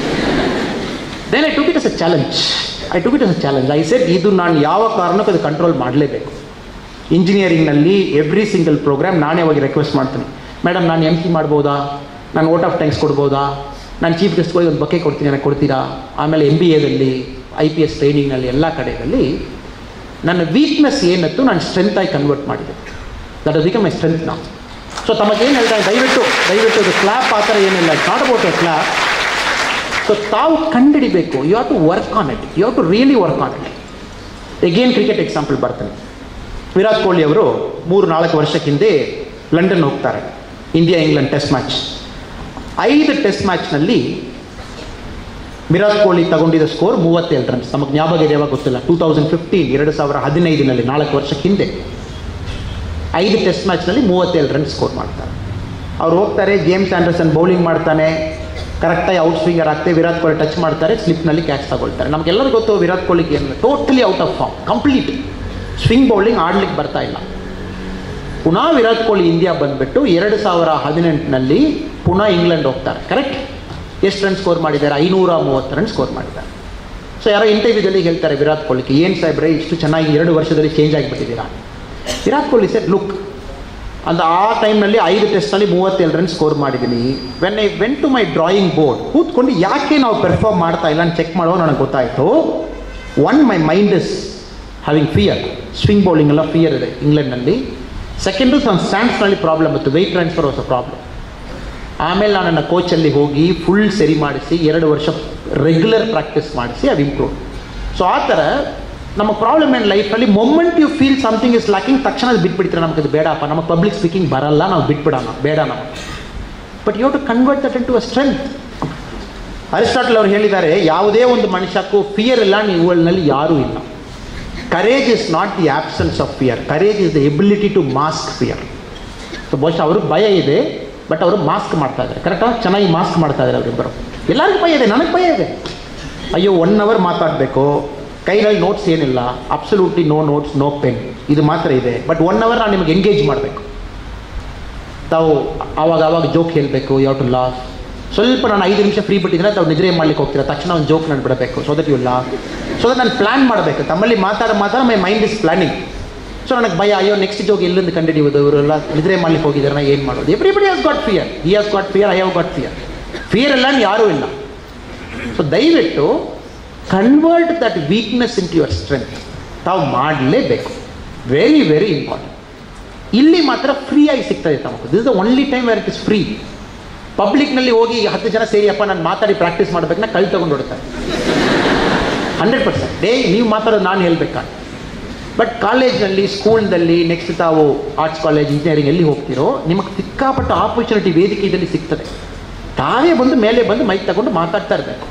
then I took it as a challenge I took it as a challenge I set ಇದು ನಾನು ಯಾವ ಕಾರಣಕ್ಕೂ ಅದು ಕಂಟ್ರೋಲ್ ಮಾಡಲೇಬೇಕು ಇಂಜಿನಿಯರಿಂಗ್ನಲ್ಲಿ ಎವ್ರಿ ಸಿಂಗಲ್ ಪ್ರೋಗ್ರಾಮ್ ನಾನೇ ಹೋಗಿ ರಿಕ್ವೆಸ್ಟ್ ಮಾಡ್ತೀನಿ ಮೇಡಮ್ ನಾನು ಎಮ್ ಸಿ ಮಾಡ್ಬೋದಾ ನಾನು ಓಟ್ ಆಫ್ ಟ್ಯಾಂಕ್ಸ್ ಕೊಡ್ಬೋದಾ ನಾನು ಚೀಫ್ ಗೆಸ್ಟ್ಗೆ ಹೋಗಿ ಒಂದು ಬಕ್ಕೆ ಕೊಡ್ತೀನಿ ನನಗೆ ಕೊಡ್ತೀರಾ ಆಮೇಲೆ ಎಮ್ ಬಿ ಎದಲ್ಲಿ ಐ ಪಿ ಎಸ್ ಟ್ರೈನಿಂಗ್ನಲ್ಲಿ ಎಲ್ಲ ಕಡೆಯಲ್ಲಿ ನನ್ನ ವೀಕ್ನೆಸ್ ಏನತ್ತು ನಾನು ಸ್ಟ್ರೆಂತಾಗಿ ಕನ್ವರ್ಟ್ ಮಾಡಿದೆ that is become my strength ನಾವು ಸೊ ತಮಗೇನು ಹೇಳ್ತಾರೆ ದಯವಿಟ್ಟು ದಯವಿಟ್ಟು ಅದು ಕ್ಲಾಪ್ ಆ ಥರ ಏನಿಲ್ಲ not about a clap so ತಾವು ಕಂಡುಹಿಡಿಬೇಕು you have to work on it you have to really work on it again cricket example ಬರ್ತಾನೆ ವಿರಾಟ್ ಕೊಹ್ಲಿ ಅವರು ಮೂರು ನಾಲ್ಕು ವರ್ಷಕ್ಕೆ ಹಿಂದೆ ಲಂಡನ್ ಹೋಗ್ತಾರೆ ಇಂಡಿಯಾ ಇಂಗ್ಲೆಂಡ್ ಟೆಸ್ಟ್ ಮ್ಯಾಚ್ ಐದು ಟೆಸ್ಟ್ ಮ್ಯಾಚ್ನಲ್ಲಿ ವಿರಾಟ್ ಕೊಹ್ಲಿ ತಗೊಂಡಿದ್ದ ಸ್ಕೋರ್ ಮೂವತ್ತೇಳು ರನ್ಸ್ ನಮಗೆ ಜ್ಞಾಪಕ ಇದೆಯಾವಾಗ ಗೊತ್ತಿಲ್ಲ ಟೂ ತೌಸಂಡ್ ಫಿಫ್ಟೀನ್ ಎರಡು ಸಾವಿರ ಹದಿನೈದಿನಲ್ಲಿ ನಾಲ್ಕು ವರ್ಷಕ್ಕೆ ಹಿಂದೆ ಐದು ಟೆಸ್ಟ್ ಮ್ಯಾಚ್ನಲ್ಲಿ ಮೂವತ್ತೇಳು ರನ್ ಸ್ಕೋರ್ ಮಾಡ್ತಾರೆ ಅವ್ರು ಹೋಗ್ತಾರೆ ಜೇಮ್ಸ್ ಆ್ಯಂಡರ್ಸನ್ ಬೌಲಿಂಗ್ ಮಾಡ್ತಾನೆ ಕರೆಕ್ಟಾಗಿ ಔಟ್ ಸ್ವಿಂಗರ್ ಆಗ್ತದೆ ವಿರಾಟ್ ಕೊಹ್ಲಿ ಟಚ್ ಮಾಡ್ತಾರೆ ಸ್ಲಿಪ್ನಲ್ಲಿ ಕ್ಯಾಚ್ ತಗೊಳ್ತಾರೆ ನಮಗೆಲ್ಲರೂ ಗೊತ್ತು ವಿರಾಟ್ ಕೊಹ್ಲಿಗೆ ಏನು totally out of form complete swing bowling ಆಡ್ಲಿಕ್ಕೆ ಬರ್ತಾ ಇಲ್ಲ ಪುನಃ ವಿರಾಟ್ ಕೊಹ್ಲಿ ಇಂಡಿಯಾ ಬಂದುಬಿಟ್ಟು ಎರಡು ಸಾವಿರ ಹದಿನೆಂಟರಲ್ಲಿ ಪುನಃ ಇಂಗ್ಲೆಂಡ್ ಹೋಗ್ತಾರೆ ಕರೆಕ್ಟ್ ಎಷ್ಟು ರನ್ ಸ್ಕೋರ್ ಮಾಡಿದ್ದಾರೆ ಐನೂರ ಮೂವತ್ತು ರನ್ ಸ್ಕೋರ್ ಮಾಡಿದ್ದಾರೆ ಸೊ ಯಾರೋ ಇಂಟರ್ವ್ಯೂದಲ್ಲಿ ಹೇಳ್ತಾರೆ ವಿರಾಟ್ ಕೊಹ್ಲಿಗೆ ಏನು ಸಾಹೇಬ್ರೆ ಇಷ್ಟು ಚೆನ್ನಾಗಿ ಎರಡು ವರ್ಷದಲ್ಲಿ ಚೇಂಜ್ ಆಗಿಬಿಟ್ಟಿದ್ದೀರಾ ವಿರಾಟ್ ಕೊಹ್ಲಿ ಸರ್ ಲುಕ್ ಅಂದ ಆ ಟೈಮ್ನಲ್ಲಿ ಐದು ಟೆಸ್ಟ್ನಲ್ಲಿ ಮೂವತ್ತೇಳು ರನ್ ಸ್ಕೋರ್ ಮಾಡಿದ್ದೀನಿ when I went to my drawing board ಕೂತ್ಕೊಂಡು ಯಾಕೆ ನಾವು ಪರ್ಫಾರ್ಮ್ ಮಾಡ್ತಾ ಇಲ್ಲ ಅಂತ ಚೆಕ್ ಮಾಡೋ ನನಗೆ ಗೊತ್ತಾಯಿತು one my mind is having fear swing bowling ಎಲ್ಲ ಫಿಯರ್ ಇದೆ ಇಂಗ್ಲೆಂಡ್ನಲ್ಲಿ ಸೆಕೆಂಡು ನನ್ನ ಸ್ಟ್ಯಾಂಡ್ಸ್ನಲ್ಲಿ ಪ್ರಾಬ್ಲಮ್ ಇತ್ತು weight transfer was a problem ಆಮೇಲೆ ನಾನು ನನ್ನ ಕೋಚಲ್ಲಿ ಹೋಗಿ ಫುಲ್ ಸರಿ ಮಾಡಿಸಿ ಎರಡು ವರ್ಷ ರೆಗ್ಯುಲರ್ ಪ್ರಾಕ್ಟೀಸ್ ಮಾಡಿಸಿ ಅದು ಇಂಪ್ರೂವ್ ಸೊ ಆ ಥರ ನಮ್ಮ ಪ್ರಾಬ್ಲಮ್ ಏನು ಲೈಫಲ್ಲಿ moment you feel something is lacking ತಕ್ಷಣ ಅದು ಬಿಟ್ಬಿಡ್ತಾರೆ ನಮಗೆ ಅದು ಬೇಡಪ್ಪ ನಮ್ಮ ಪಬ್ಲಿಕ್ ಸ್ಪೀಕಿಂಗ್ ಬರಲ್ಲ ನಾವು ಬಿಟ್ಬಿಡೋಣ ಬೇಡ ನಾವು but you to convert that into a strength Aristotle ಅವರು ಹೇಳಿದ್ದಾರೆ ಯಾವುದೇ ಒಂದು ಮನುಷ್ಯಕ್ಕೂ ಫಿಯರ್ ಇಲ್ಲ ನೀವುಗಳಲ್ಲಿ ಯಾರೂ ಇಲ್ಲ courage is not the absence of fear courage is the ability to mask fear so ಬಹುಶಃ ಅವ್ರಿಗೆ ಭಯ ಇದೆ ಬಟ್ ಅವರು ಮಾಸ್ಕ್ ಮಾಡ್ತಾ ಇದ್ದಾರೆ ಕರೆಕ್ಟಾ ಚೆನ್ನಾಗಿ ಮಾಸ್ಕ್ ಮಾಡ್ತಾ ಇದ್ದಾರೆ ಅವರಿಬ್ಬರು ಎಲ್ಲರಿಗೂ ಭಯ ಇದೆ ನನಗೆ ಭಯ ಇದೆ ಅಯ್ಯೋ ಒನ್ ಅವರ್ ಮಾತಾಡಬೇಕು ಕೈನಲ್ಲಿ ನೋಟ್ಸ್ ಏನಿಲ್ಲ absolutely no notes no pen ಇದು ಮಾತ್ರ ಇದೆ ಬಟ್ ಒನ್ ಅವರ್ ನಾನು ನಿಮಗೆ ಎಂಗೇಜ್ ಮಾಡಬೇಕು ತಾವು ಆವಾಗ ಆವಾಗ ಜೋಕ್ ಹೇಳಬೇಕು ಯಾವ ಟು ಲಾಸ್ ಸ್ವಲ್ಪ ನಾನು ಐದು ನಿಮಿಷ ಫ್ರೀ ಬಿಟ್ಟಿದ್ರೆ ತಾವು ನಿದ್ರೆ ಮಾಡ್ಲಿಕ್ಕೆ ಹೋಗ್ತೀರಾ ತಕ್ಷಣ ಒಂದು ಜೋಕ್ ನಾನು ಬಿಡಬೇಕು so that you lose so that ನಾನು ಪ್ಲ್ಯಾನ್ ಮಾಡಬೇಕು ತಮ್ಮಲ್ಲಿ ಮಾತಾಡ ಮಾತಾಡ my mind is planning so ನನಗೆ ಭಯ ಅಯ್ಯೋ ನೆಕ್ಸ್ಟ್ ಜೋಗ್ ಎಲ್ಲಿಂದ ಕಂಡುಹಿಡಿಯೋದು ಇವರೆಲ್ಲ ನಿದ್ರೆ ಮಾಡ್ಲಿಕ್ಕೆ ಹೋಗಿದ್ದಾರೆ ನಾ ಏನು ಮಾಡೋದು everybody has got fear he has got fear I have got fear fear ಎಲ್ಲ ಯಾರೂ ಇಲ್ಲ ಸೊ ದಯವಿಟ್ಟು convert that weakness into your strength ತಾವು ಮಾಡಲೇಬೇಕು ವೆರಿ ವೆರಿ ಇಂಪಾರ್ಟೆಂಟ್ ಇಲ್ಲಿ ಮಾತ್ರ ಫ್ರೀ ಆಗಿ ಸಿಗ್ತದೆ ತಮಗೆ this the only time where it is free ಪಬ್ಲಿಕ್ನಲ್ಲಿ ಹೋಗಿ ಹತ್ತು ಜನ ಸೇರಿಯಪ್ಪ ನಾನು ಮಾತಾಡಿ ಪ್ರಾಕ್ಟೀಸ್ ಮಾಡ್ಬೇಕನ್ನ ಕಲ್ ತಗೊಂಡು ಹೊಡ್ತಾರೆ ಹಂಡ್ರೆಡ್ ಪರ್ಸೆಂಟ್ ಡೇ ನೀವು ಮಾತಾಡೋದು ನಾನು ಹೇಳ್ಬೇಕಾ ಬಟ್ ಕಾಲೇಜ್ನಲ್ಲಿ ಸ್ಕೂಲ್ನಲ್ಲಿ ನೆಕ್ಸ್ಟ್ ತಾವು ಆರ್ಟ್ಸ್ ಕಾಲೇಜ್ ಇಂಜಿನಿಯರಿಂಗ್ ಎಲ್ಲಿ ಹೋಗ್ತೀರೋ ನಿಮಗೆ ಸಿಕ್ಕಾಪಟ್ಟ ಆಪರ್ಚುನಿಟಿ ವೇದಿಕೆ ಇದರಲ್ಲಿ ಸಿಗ್ತದೆ ತಾವೇ ಬಂದು ಮೇಲೆ ಬಂದು ಮೈಕ್ ತಗೊಂಡು ಮಾತಾಡ್ತಾ ಇರಬೇಕು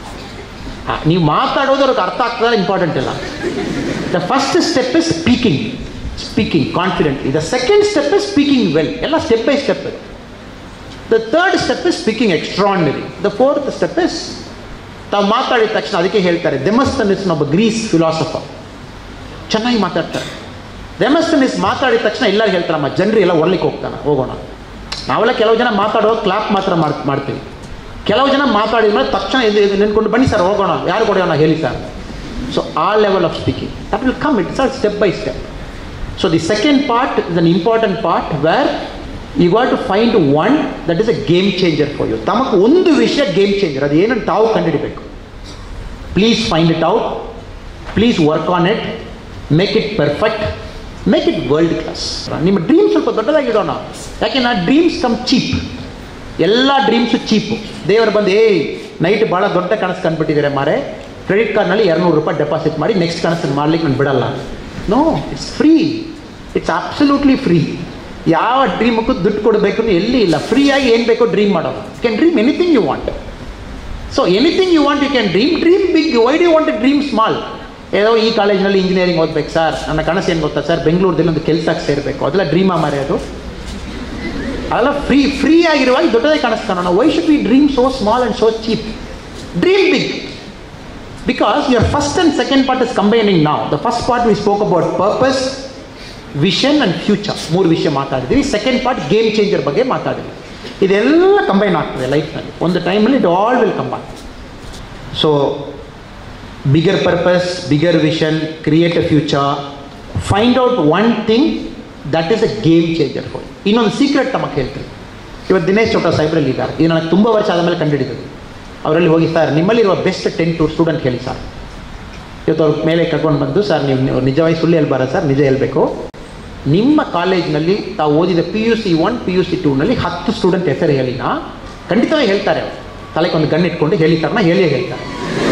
ನೀವು ಮಾತಾಡೋದು ಅವ್ರಿಗೆ ಅರ್ಥ ಆಗ್ತದೆ ಇಂಪಾರ್ಟೆಂಟ್ ಇಲ್ಲ the first step is speaking speaking confidently the second step is speaking well ಎಲ್ಲ step by step the third step is speaking extraordinary the fourth step is ತಾವು ಮಾತಾಡಿದ ತಕ್ಷಣ ಅದಕ್ಕೆ ಹೇಳ್ತಾರೆ ದೆಮಸ್ತನಿಸ್ ಒಬ್ಬ ಗ್ರೀಸ್ ಫಿಲಾಸಫರ್ ಚೆನ್ನಾಗಿ ಮಾತಾಡ್ತಾರೆ ದೆಮಸ್ತನಿಸ್ ಮಾತಾಡಿದ ತಕ್ಷಣ ಎಲ್ಲರೂ ಹೇಳ್ತಾರಮ್ಮ ಜನರು ಎಲ್ಲ ಒರ್ಲಿಕ್ಕೆ ಹೋಗ್ತಾನೆ ಹೋಗೋಣ ನಾವೆಲ್ಲ ಕೆಲವು ಜನ ಮಾತಾಡುವಾಗ ಕ್ಲಾಪ್ ಮಾತ್ರ ಮಾಡ್ ಮಾಡ್ತೀವಿ ಕೆಲವು ಜನ ಮಾತಾಡಿದ ಮೇಲೆ ತಕ್ಷಣ ಇದು ಇದು ನಿಂತ್ಕೊಂಡು ಬನ್ನಿ ಸರ್ ಹೋಗೋಣ ಯಾರು ಕೊಡೋಣ ಹೇಳಿ sir so a level of speaking that will come it's all step by step so the second part is an important part where you got to find one that is a game changer for you ತಮಗೆ ಒಂದು ವಿಷಯ game changer ಅದು ಏನಂತ ತಾವು ಕಂಡುಹಿಡಿಬೇಕು please find it out please work on it make it perfect make it world class ನಿಮ್ಮ dream ಸ್ವಲ್ಪ ದೊಡ್ಡದಾಗಿಡೋಣ ಯಾಕೆ ನಾ ಡ್ರೀಮ್ಸ್ ಕಮ್ ಚೀಪ್ ಎಲ್ಲ ಡ್ರೀಮ್ಸು ಚೀಪು ದೇವರು ಬಂದು ಏಯ್ ನೈಟ್ ಭಾಳ ದೊಡ್ಡ ಕನಸು ಕಂಡುಬಿಟ್ಟಿದ್ದಾರೆ ಮಾರೆ ಕ್ರೆಡಿಟ್ ಕಾರ್ಡ್ನಲ್ಲಿ ಎರಡುನೂರು ರೂಪಾಯಿ ಡೆಪಾಸಿಟ್ ಮಾಡಿ ನೆಕ್ಸ್ಟ್ ಕನಸು ಮಾಡ್ಲಿಕ್ಕೆ ನಾನು ಬಿಡಲ್ಲ no it's free it's absolutely free ಯಾವ ಡ್ರೀಮಕ್ಕೂ ದುಡ್ಡು ಕೊಡಬೇಕು ಎಲ್ಲಿ ಇಲ್ಲ ಫ್ರೀಯಾಗಿ ಏನು ಬೇಕೋ ಡ್ರೀಮ್ ಮಾಡೋದು can dream anything you want so anything you want you can dream dream big why do want dream small ಏನೋ ಈ ಕಾಲೇಜ್ನಲ್ಲಿ ಇಂಜಿನಿಯರಿಂಗ್ ಓದ್ಬೇಕು ಸರ್ ನನ್ನ ಕನಸು ಏನು ಗೊತ್ತಾ ಸರ್ ಬೆಂಗಳೂರದಲ್ಲಿ ಒಂದು ಕೆಲಸಕ್ಕೆ ಸೇರಬೇಕು ಅದೆಲ್ಲ ಡ್ರೀಮಾ ಮರೆಯೋದು ಅದೆಲ್ಲ ಫ್ರೀ ಫ್ರೀ ಆಗಿರುವಾಗ ದೊಡ್ಡದಾಗಿ ಕಾಣಿಸ್ತಾನ why should be dream so small and so cheap dream big because your first and second part is combining ನಾವು the first part we spoke about purpose vision and future ಮೂರು ವಿಷಯ ಮಾತಾಡಿದ್ವಿ second part game changer ಬಗ್ಗೆ ಮಾತಾಡಿದ್ವಿ ಇದೆಲ್ಲ combine ಆಗ್ತದೆ ಲೈಫ್ನಲ್ಲಿ ಒಂದು ಟೈಮಲ್ಲಿ it all will combine so bigger purpose bigger vision create a future find out one thing that is a game changer for ಇನ್ನೊಂದು ಸೀಕ್ರೆಟ್ ನಮಗೆ ಹೇಳ್ತೀವಿ ಇವತ್ತು ದಿನೇಶ್ ಚೋಟ ಸಾಹೇಬ್ರಲ್ಲಿ ಇದ್ದಾರೆ ಇದು ನನಗೆ ತುಂಬ ವರ್ಷ ಆದಮೇಲೆ ಕಂಡುಹಿಡಿದ್ರು ಅವರಲ್ಲಿ ಹೋಗಿ ಸರ್ ನಿಮ್ಮಲ್ಲಿರುವ ಬೆಸ್ಟ್ ಟೆನ್ ಟು ಸ್ಟೂಡೆಂಟ್ ಹೇಳಿ ಸರ್ ಇವತ್ತು ಅವ್ರ ಮೇಲೆ ಕರ್ಕೊಂಡು ಬಂದು ಸರ್ ನೀವು ನೀವು ನಿಜವಾಗಿ ಸುಳ್ಳು ಹೇಳ್ಬಾರ ಸರ್ ನಿಜ ಹೇಳಬೇಕು ನಿಮ್ಮ ಕಾಲೇಜ್ನಲ್ಲಿ ತಾವು ಓದಿದ P U C one P U C ಟೂನಲ್ಲಿ ಹತ್ತು ಸ್ಟೂಡೆಂಟ್ ಹೆಸರು ಹೇಳಿನ ಖಂಡಿತವಾಗಿ ಹೇಳ್ತಾರೆ ಅವರು ತಲೆಗೆ ಒಂದು ಗನ್ ಇಟ್ಕೊಂಡು ಹೇಳಿ ಸರ್ ಹೇಳಿಯೇ ಹೇಳ್ತಾರೆ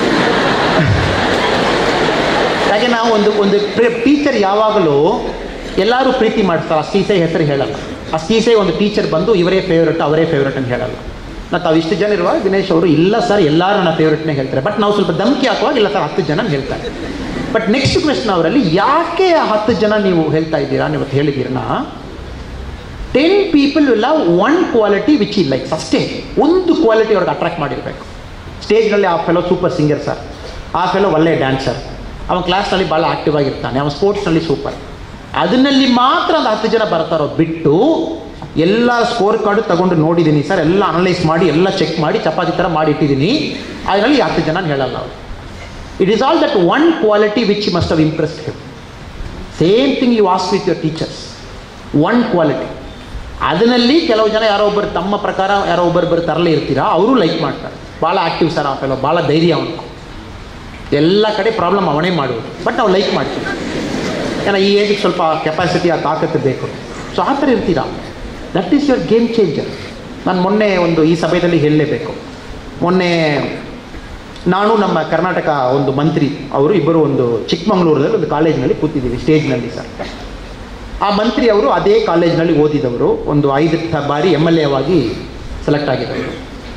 ಹಾಗೆ ನಾವು ಒಂದು ಒಂದು ಟೀಚರ್ ಯಾವಾಗಲೂ ಎಲ್ಲರೂ ಪ್ರೀತಿ ಮಾಡ್ತಾರೆ ಅಷ್ಟೀಸೆ ಹೆಸರು ಹೇಳಲ್ಲ ಅಷ್ಟೀಸೆ ಒಂದು ಟೀಚರ್ ಬಂದು ಇವರೇ ಫೇವ್ರೇಟ್ ಅವರೇ ಫೇವ್ರೇಟ್ ಅಂತ ಹೇಳಲ್ಲ ನಾ ತಾವು ಇಷ್ಟು ಜನ ಇರುವಾಗ ದಿನೇಶ್ ಅವರು ಇಲ್ಲ ಸರ್ ಎಲ್ಲರೂ ನನ್ನ ಫೇವ್ರೇಟ್ನೇ ಹೇಳ್ತಾರೆ ಬಟ್ ನಾವು ಸ್ವಲ್ಪ ಧಮಕಿ ಹಾಕುವಾಗ ಇಲ್ಲ ಸರ್ ಹತ್ತು ಜನ ಹೇಳ್ತಾರೆ ಬಟ್ ನೆಕ್ಸ್ಟ್ ಕ್ವೆಶನ್ ಅವರಲ್ಲಿ ಯಾಕೆ ಆ ಹತ್ತು ಜನ ನೀವು ಹೇಳ್ತಾ ಇದ್ದೀರಾ ನೀವು ಹೇಳಿದ್ದೀರನ್ನ ಟೆನ್ ಪೀಪಲ್ ಇಲ್ಲ one quality which he likes ಅಷ್ಟೇ ಒಂದು ಕ್ವಾಲಿಟಿ ಅವ್ರಿಗೆ ಅಟ್ರಾಕ್ಟ್ ಮಾಡಿರಬೇಕು ಸ್ಟೇಜ್ನಲ್ಲಿ ಆ ಫೆಲೋ ಸೂಪರ್ ಸಿಂಗರ್ ಸರ್ ಆ ಫೆಲೋ ಒಳ್ಳೆ ಡ್ಯಾನ್ಸರ್ ಅವನ ಕ್ಲಾಸ್ನಲ್ಲಿ ಭಾಳ ಆಕ್ಟಿವ್ ಆಗಿರ್ತಾನೆ ಅವನ ಸ್ಪೋರ್ಟ್ಸ್ನಲ್ಲಿ ಸೂಪರ್ ಅದನ್ನಲ್ಲಿ ಮಾತ್ರ ಒಂದು ಹತ್ತು ಜನ ಬರ್ತಾರೋ ಬಿಟ್ಟು ಎಲ್ಲ ಸ್ಕೋರ್ ಕಾರ್ಡು ತಗೊಂಡು ನೋಡಿದ್ದೀನಿ ಸರ್ ಎಲ್ಲ ಅನಲೈಸ್ ಮಾಡಿ ಎಲ್ಲ ಚೆಕ್ ಮಾಡಿ ಚಪಾತಿ ಥರ ಮಾಡಿ ಇಟ್ಟಿದ್ದೀನಿ ಅದರಲ್ಲಿ ಹತ್ತು ಜನ ಹೇಳಲ್ಲ ಅವರು it is all that one quality which must have impressed him same thing you ask with your teachers one quality ಅದರಲ್ಲಿ ಕೆಲವು ಜನ ಯಾರೋ ಒಬ್ಬರು ತಮ್ಮ ಪ್ರಕಾರ ಯಾರೋ ಒಬ್ಬರು ಬರು ತರಲೇ ಇರ್ತೀರಾ ಅವರು ಲೈಕ್ ಮಾಡ್ತಾರೆ ಭಾಳ ಆ್ಯಕ್ಟಿವ್ ಸರ್ ಅವನು ಭಾಳ ಧೈರ್ಯ ಅವನು ಎಲ್ಲ ಕಡೆ ಪ್ರಾಬ್ಲಮ್ ಅವನೇ ಮಾಡುವುದು ಬಟ್ ನಾವು ಲೈಕ್ ಮಾಡ್ತೀವಿ ಏನೋ ಈ ಏಜಿಗೆ ಸ್ವಲ್ಪ ಕೆಪಾಸಿಟಿ ಆ ತಾಕತ್ತು ಬೇಕು ಸೊ ಆ ಥರ ಇರ್ತೀರಾ that is your game changer ನಾನು ಮೊನ್ನೆ ಒಂದು ಈ ಸಭೆಯಲ್ಲಿ ಹೇಳಲೇಬೇಕು ಮೊನ್ನೆ ನಾನು ನಮ್ಮ ಕರ್ನಾಟಕ ಒಂದು ಮಂತ್ರಿ ಅವರು ಇಬ್ಬರು ಒಂದು ಚಿಕ್ಕಮಗಳೂರಲ್ಲಿ ಒಂದು ಕಾಲೇಜಿನಲ್ಲಿ ಕೂತಿದ್ದೀವಿ ಸ್ಟೇಜ್ನಲ್ಲಿ ಸರ್ ಆ ಮಂತ್ರಿ ಅವರು ಅದೇ ಕಾಲೇಜ್ನಲ್ಲಿ ಓದಿದವರು ಒಂದು ಐದು ತ- ಬಾರಿ ಎಮ್ ಎಲ್ ಎ ಆಗಿ ಸೆಲೆಕ್ಟ್ ಆಗಿದ್ದವರು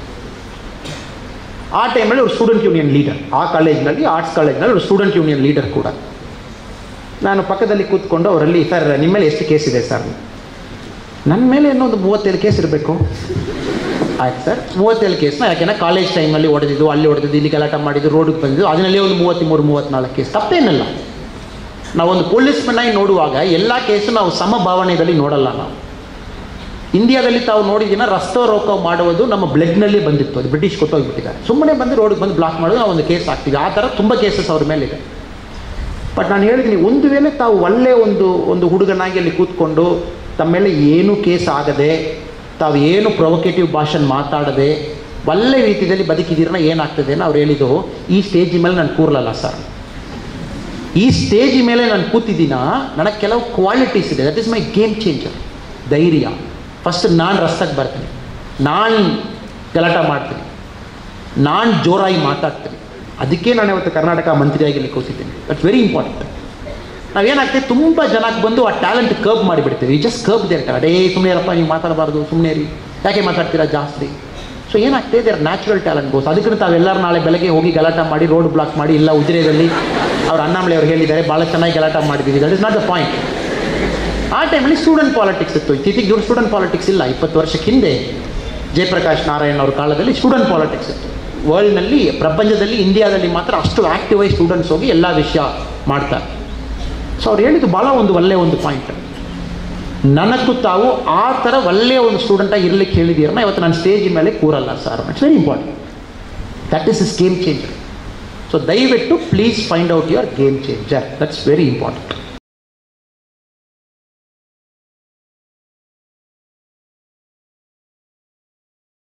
ಆ ಟೈಮಲ್ಲಿ ಅವರು ಸ್ಟೂಡೆಂಟ್ ಯೂನಿಯನ್ ಲೀಡರ್ ಆ ಕಾಲೇಜ್ನಲ್ಲಿ ಆರ್ಟ್ಸ್ ಕಾಲೇಜ್ನಲ್ಲಿ ಅವರು ಸ್ಟೂಡೆಂಟ್ ಯೂನಿಯನ್ ಲೀಡರ್ ಕೂಡ ನಾನು ಪಕ್ಕದಲ್ಲಿ ಕೂತ್ಕೊಂಡು ಅವರಲ್ಲಿ ಸರ್ ನಿಮ್ಮ ಮೇಲೆ ಎಷ್ಟು ಕೇಸ್ ಇದೆ ಸರ್ ನನ್ನ ಮೇಲೆ ಏನೋ ಒಂದು ಮೂವತ್ತೇಳು ಕೇಸ್ ಇರಬೇಕು ಆಯ್ತು ಸರ್ ಮೂವತ್ತೇಳು ಕೇಸ್ನ ಯಾಕೆಂದ್ರೆ ಕಾಲೇಜ್ ಟೈಮಲ್ಲಿ ಹೊಡೆದಿದ್ದು ಅಲ್ಲಿ ಹೊಡೆದಿದ್ದು ಇಲ್ಲಿ ಗಲಾಟೆ ಮಾಡಿದ್ದು ರೋಡಿಗೆ ಬಂದಿದ್ದು ಅದನ್ನಲ್ಲೇ ಒಂದು ಮೂವತ್ತ್ಮೂರು ಮೂವತ್ತ್ನಾಲ್ಕು ಕೇಸ್ ತಪ್ಪೇನಲ್ಲ ನಾವೊಂದು ಪೊಲೀಸ್ ಆಗಿ ನೋಡುವಾಗ ಎಲ್ಲ ಕೇಸು ನಾವು ಸಮಭಾವನೆಯಲ್ಲಿ ನೋಡಲ್ಲ ನಾವು ಇಂಡಿಯಾದಲ್ಲಿ ತಾವು ನೋಡಿದಿನ ರಸ್ತೆ ರೋಕ ಮಾಡುವುದು ನಮ್ಮ ಬ್ಲಡ್ನಲ್ಲಿ ಬಂದಿತ್ತು ಅದು ಬ್ರಿಟಿಷ್ ಕೊಟ್ಟೋಗ್ಬಿಟ್ಟಿದ್ದಾರೆ ಸುಮ್ಮನೆ ಬಂದು ರೋಡಿಗೆ ಬಂದು ಬ್ಲಾಕ್ ಮಾಡೋದು ನಾವು ಒಂದು ಕೇಸ್ ಆಗ್ತೀವಿ ಆ ಥರ ತುಂಬ ಕೇಸಸ್ ಅವ್ರ ಮೇಲೆ ಇದೆ ಬಟ್ ನಾನು ಹೇಳಿದ್ದೀನಿ ಒಂದು ವೇಳೆ ತಾವು ಒಳ್ಳೆ ಒಂದು ಒಂದು ಹುಡುಗನಾಗಿ ಅಲ್ಲಿ ಕೂತ್ಕೊಂಡು ತಮ್ಮ ಮೇಲೆ ಏನೂ ಕೇಸ್ ಆಗದೆ ತಾವು ಏನು ಪ್ರೊವೊಕೇಟಿವ್ ಭಾಷನ್ ಮಾತಾಡದೆ ಒಳ್ಳೆ ರೀತಿಯಲ್ಲಿ ಬದುಕಿದ್ದೀರನ್ನ ಏನಾಗ್ತದೆ ಅಂತ ಅವ್ರು ಹೇಳಿದ್ದು ಈ ಸ್ಟೇಜ್ ಮೇಲೆ ನಾನು ಕೂರಲಲ್ಲ ಸರ್ ಈ ಸ್ಟೇಜ್ ಮೇಲೆ ನಾನು ಕೂತಿದ್ದೀನ ನನಗೆ ಕೆಲವು ಕ್ವಾಲಿಟೀಸ್ ಇದೆ that is my game changer ಧೈರ್ಯ ಫಸ್ಟ್ ನಾನು ರಸ್ತಕ್ಕೆ ಬರ್ತೀನಿ ನಾನು ಗಲಾಟ ಮಾಡ್ತೀನಿ ನಾನು ಜೋರಾಗಿ ಮಾತಾಡ್ತೀನಿ ಅದಕ್ಕೆ ನಾನು ಇವತ್ತು ಕರ್ನಾಟಕ ಮಂತ್ರಿಯಾಗಿ ಇಲ್ಲಿ ಕೂತಿದ್ದೀನಿ ದಟ್ಸ್ ವೆರಿ ಇಂಪಾರ್ಟೆಂಟ್ ನಾವೇನಾಗ್ತದೆ ತುಂಬ ಜನಕ್ಕೆ ಬಂದು ಆ ಟ್ಯಾಲೆಂಟ್ ಕರ್ಬ್ ಮಾಡಿಬಿಡ್ತೀವಿ ಜಸ್ಟ್ ಕರ್ಬ್ ದೇರ್ ಅಡೇ ಸುಮ್ಮನೆ ಇರಪ್ಪ ನೀವು ಮಾತಾಡಬಾರ್ದು ಸುಮ್ಮನೆ ರೀ ಯಾಕೆ ಮಾತಾಡ್ತೀರಾ ಜಾಸ್ತಿ ಸೊ ಏನಾಗ್ತದೆ ದೇರ್ ನ್ಯಾಚುರಲ್ ಟ್ಯಾಲೆಂಟ್ ಗೋಸ್ ಅದಕ್ಕೆ ತಾವೆಲ್ಲರೂ ನಾಳೆ ಬೆಳಗ್ಗೆ ಹೋಗಿ ಗಲಾಟ ಮಾಡಿ ರೋಡ್ ಬ್ಲಾಕ್ ಮಾಡಿ ಇಲ್ಲ ಉಜಿರೆಯಲ್ಲಿ ಅವ್ರು ಅಣ್ಣಾಮಲೆ ಅವ್ರು ಹೇಳಿದ್ದಾರೆ ಭಾಳ ಚೆನ್ನಾಗಿ ಗಲಾಟ ಮಾಡಿದ್ದೀವಿ that is not the point ಆ ಟೈಮಲ್ಲಿ ಸ್ಟೂಡೆಂಟ್ ಪಾಲಿಟಿಕ್ಸ್ ಇತ್ತು ಇತ್ತೀಚೆಗೆ ಇವ್ರು ಸ್ಟೂಡೆಂಟ್ ಪಾಲಿಟಿಕ್ಸ್ ಇಲ್ಲ ಇಪ್ಪತ್ತು ವರ್ಷಕ್ಕೆ ಹಿಂದೆ ಜಯಪ್ರಕಾಶ್ ನಾರಾಯಣ್ ಅವ್ರ ಕಾಲದಲ್ಲಿ ಸ್ಟೂಡೆಂಟ್ ಪಾಲಿಟಿಕ್ಸ್ ಇತ್ತು ವರ್ಲ್ಡ್ನಲ್ಲಿ ಪ್ರಪಂಚದಲ್ಲಿ ಇಂಡಿಯಾದಲ್ಲಿ ಮಾತ್ರ ಅಷ್ಟು ಆ್ಯಕ್ಟಿವ್ ಆಗಿ ಸ್ಟೂಡೆಂಟ್ಸ್ ಹೋಗಿ ಎಲ್ಲ ವಿಷಯ ಮಾಡ್ತಾರೆ ಸೊ ಅವ್ರು ಹೇಳಿದ್ದು ಭಾಳ ಒಂದು ಒಳ್ಳೆಯ ಒಂದು ಪಾಯಿಂಟ್ ನನಗೂ ತಾವು ಆ ಥರ ಒಳ್ಳೆಯ ಒಂದು ಸ್ಟೂಡೆಂಟಾಗಿ ಇರ್ಲಿಕ್ಕೆ ಹೇಳಿದ್ದೀರನ್ನ ಇವತ್ತು ನಾನು ಸ್ಟೇಜ್ ಮೇಲೆ ಕೂರಲ್ಲ sir it's very important that is is game changer so ದಯವಿಟ್ಟು please find out your game changer that's very important